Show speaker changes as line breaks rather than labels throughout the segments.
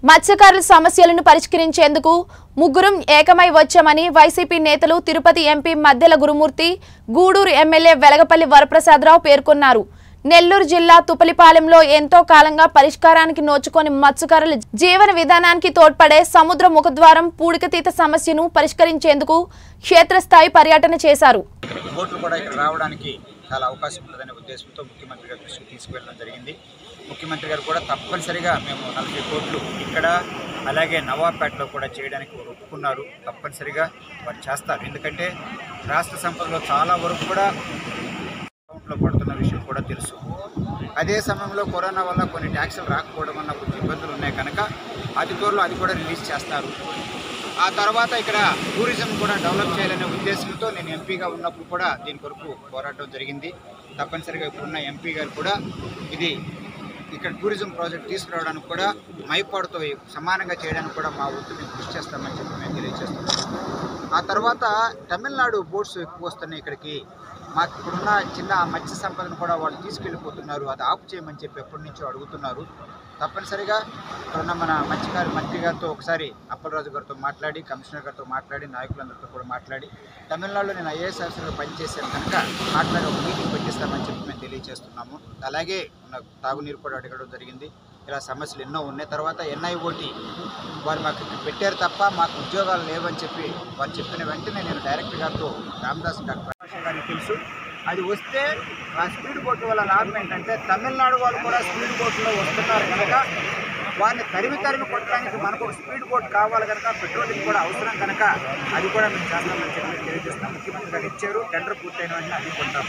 మత్స్యకారుల సమస్యలను పరిష్కరించేందుకు ముగ్గురం ఏకమై వచ్చామని వైసీపీ నేతలు తిరుపతి ఎంపీ మద్దెల గురుమూర్తి గూడూరు ఎమ్మెల్యే వెలగపల్లి వరప్రసాదరావు పేర్కొన్నారు నెల్లూరు జిల్లా తుపలిపాలెంలో ఎంతో కాలంగా పరిష్కారానికి నోచుకొని మత్స్యకారుల జీవన విధానానికి తోడ్పడే సముద్ర ముఖద్వారం పూడికతీత సమస్యను పరిష్కరించేందుకు క్షేత్రస్థాయి పర్యటన చేశారు
ఓట్లు కూడా ఇక్కడ రావడానికి చాలా అవకాశం ఉంటుందనే ఉద్దేశంతో ముఖ్యమంత్రి గారి దృష్టికి తీసుకువెళ్ళడం జరిగింది ముఖ్యమంత్రి గారు కూడా తప్పనిసరిగా మేము నలభై కోట్లు ఇక్కడ అలాగే నవాబ్పేటలో కూడా చేయడానికి వారు ఒప్పుకున్నారు తప్పనిసరిగా వారు చేస్తారు ఎందుకంటే రాష్ట్ర సంపదలో చాలా వరకు కూడా అకౌంట్లో పడుతున్న విషయం కూడా తెలుసు అదే సమయంలో కరోనా వల్ల కొన్ని ట్యాక్సులు రాకపోవడం వల్ల కొంచెం ఇబ్బందులు ఉన్నాయి కనుక అతి త్వరలో అది కూడా రిలీజ్ చేస్తారు ఆ తర్వాత ఇక్కడ టూరిజం కూడా డెవలప్ చేయాలనే ఉద్దేశంతో నేను ఎంపీగా ఉన్నప్పుడు కూడా దీని కొరకు పోరాటం జరిగింది తప్పనిసరిగా ఇప్పుడున్న ఎంపీ గారు కూడా ఇది ఇక్కడ టూరిజం ప్రాజెక్ట్ తీసుకురావడానికి కూడా మైపాడుతో సమానంగా చేయడానికి కూడా మా వంతు మేము కృషి చేస్తామని చెప్పి మేము తెలియజేస్తున్నాం ఆ తర్వాత తమిళనాడు బోట్స్ ఎక్కువ వస్తున్నాయి ఇక్కడికి మాకు ఇప్పుడున్న చిన్న మత్స్య సంపదను కూడా వాళ్ళు తీసుకెళ్ళిపోతున్నారు అది ఆపు చేయమని చెప్పి ఎప్పటి నుంచో అడుగుతున్నారు తప్పనిసరిగా ఇక్కడున్న మన మత్స్యకారు మంత్రి గారితో ఒకసారి అప్పలరాజు గారితో మాట్లాడి కమిషనర్ గారితో మాట్లాడి నాయకులందరితో కూడా మాట్లాడి తమిళనాడులో నేను ఐఏఎస్ ఆఫీసర్గా పనిచేశాను కనుక మాట్లాడి ఒక మీటింగ్ పెట్టిస్తామని చెప్పి మేము తెలియజేస్తున్నాము అలాగే ఉన్న తాగునీరు కూడా అడగడం జరిగింది ఇలా సమస్యలు ఎన్నో ఉన్నాయి తర్వాత ఎన్ఐఓటి వారు మాకు ఇక్కడ పెట్టారు తప్ప మాకు ఉద్యోగాలు లేవని చెప్పి వారు చెప్పిన వెంటనే నేను డైరెక్టర్ గారితో రామదాస్ డాక్టర్ ప్రకాష్ గారికి తెలుసు అది వస్తే ఆ స్పీడ్ బోట్ వల్ల లాభం ఏంటంటే తమిళనాడు వాళ్ళు కూడా స్పీడ్ బోట్లో వస్తున్నారు కనుక వారిని తరిమి తరిమి కొట్టడానికి మనకు ఒక స్పీడ్ బోట్ కావాలి కనుక పెట్రోలింగ్ కూడా అవసరం కనుక అది కూడా మేము చేస్తామని చెప్పి తెలియజేస్తాం ముఖ్యమంత్రి గారు ఇచ్చారు టెండర్ పూర్తయిన వెంటనే అది కొంటాము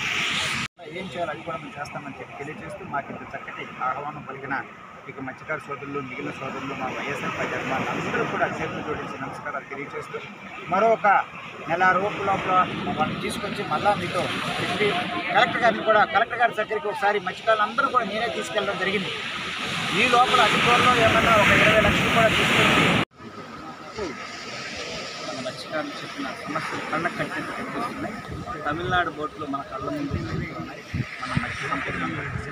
ఏం చేయాలో అది కూడా మేము చేస్తామని చెప్పి తెలియజేస్తూ మాకు ఇంత చక్కటి ఆహ్వానం పలికిన ఇక మత్స్యకార సోదరులు మిగిలిన సోదరులు మా వైఎస్ఆర్ పార్టీ అభిమానులు అందరూ కూడా చేతులు జోడించి నమస్కారాలు తెలియజేస్తూ మరొక నెల రోజుల లోపల వాళ్ళని తీసుకొచ్చి మళ్ళా మీతో చెప్పి కలెక్టర్ గారిని కూడా కలెక్టర్ గారి దగ్గరికి ఒకసారి మత్స్యకారులు అందరూ కూడా నేనే తీసుకెళ్ళడం జరిగింది ఈ లోపల అతి త్వరలో ఏమన్నా ఒక ఇరవై లక్షలు కూడా తీసుకెళ్ళి మన మత్స్యకారులు చెప్పిన సమస్యలు కళ్ళ కట్టినట్టు కనిపిస్తున్నాయి తమిళనాడు బోట్లు మన కళ్ళ ముందు మన మత్స్య సంపద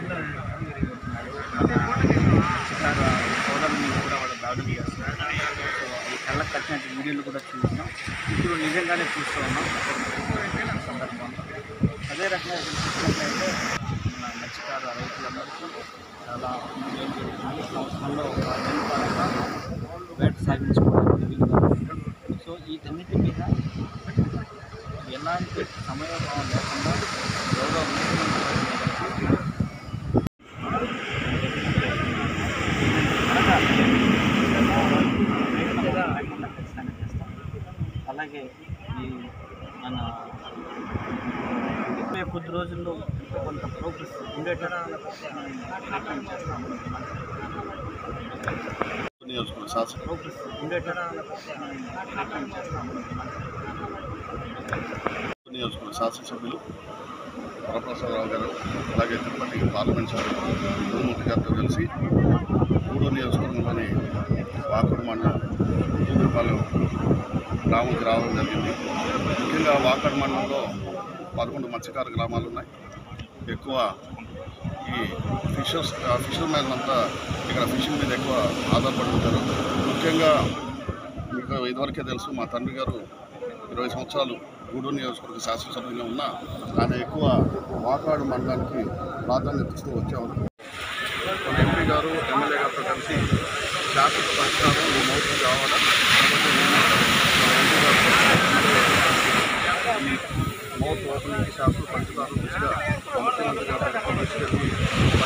మత్స్యకారు సోదరుల మీద కూడా వాళ్ళు దాడులు చేస్తున్నారు సో ఈ కళ్ళ కట్టినట్టు వీడియోలు కూడా చూస్తున్నాం ఇప్పుడు నిజంగానే చూస్తూ ఉన్నాం సందర్భంలో అదే రకంగా ఇక్కడ చూసినట్లయితే మన మత్స్యకారు రైతులందరికీ చాలా మేలు జరుగుతుంది సంవత్సరంలో ఒక నెల పరంగా వేట సాగించుకోవడానికి వీలుగా ఉంది. సో వీటన్నిటి మీద ఎలాంటి సమయభావం లేకుండా గౌరవ ముఖ్యమంత్రి గారికి ఖచ్చితంగా చేస్తాం అలాగే ఈ మన ఇరవై కొద్ది రోజుల్లో ఎంతో కొంత ప్రోగ్రెస్ ఉండేటట్టు ప్రయత్నం చేస్తాం
నియోజకవర్గ శాసన
ప్రోగ్రెస్ ఉండేటట్టు ప్రయత్నం చేస్తాం
నియోజకవర్గ శాసనసభ్యులు వరప్రసాదరావు గారు అలాగే తిరుపతి పార్లమెంట్ సభ్యులు గురుమూర్తి గారితో కలిసి గూడూరు నియోజకవర్గంలోని వాకూరు మండలం తూదురుపాలెం గ్రామంకి రావడం జరిగింది ముఖ్యంగా వాకూరు మండలంలో పదకొండు మత్స్యకార గ్రామాలు ఉన్నాయి ఎక్కువ ఈ ఫిషర్స్ ఫిషర్ మ్యాన్ అంతా ఇక్కడ ఫిషింగ్ మీద ఎక్కువ ఆధారపడి ఉంటారు ముఖ్యంగా మీకు ఇదివరకే తెలుసు మా తండ్రి గారు ఇరవై సంవత్సరాలు గూడూరు నియోజకవర్గ శాసనసభ్యులుగా ఉన్న ఆయన ఎక్కువ వాకాడు మండలానికి ప్రాధాన్యత ఇస్తూ వచ్చేవారు మన ఎంపీ గారు ఎమ్మెల్యే గారితో కలిసి శాసన పరిష్కారం ఈ మౌతం కావాలా కాబట్టి నేను మన ఎంపీ గారితో ఈ మౌత్ ఓపెనింగ్ శాసన పరిష్కారం దిశగా ముఖ్యమంత్రి గారు తీసుకెళ్ళి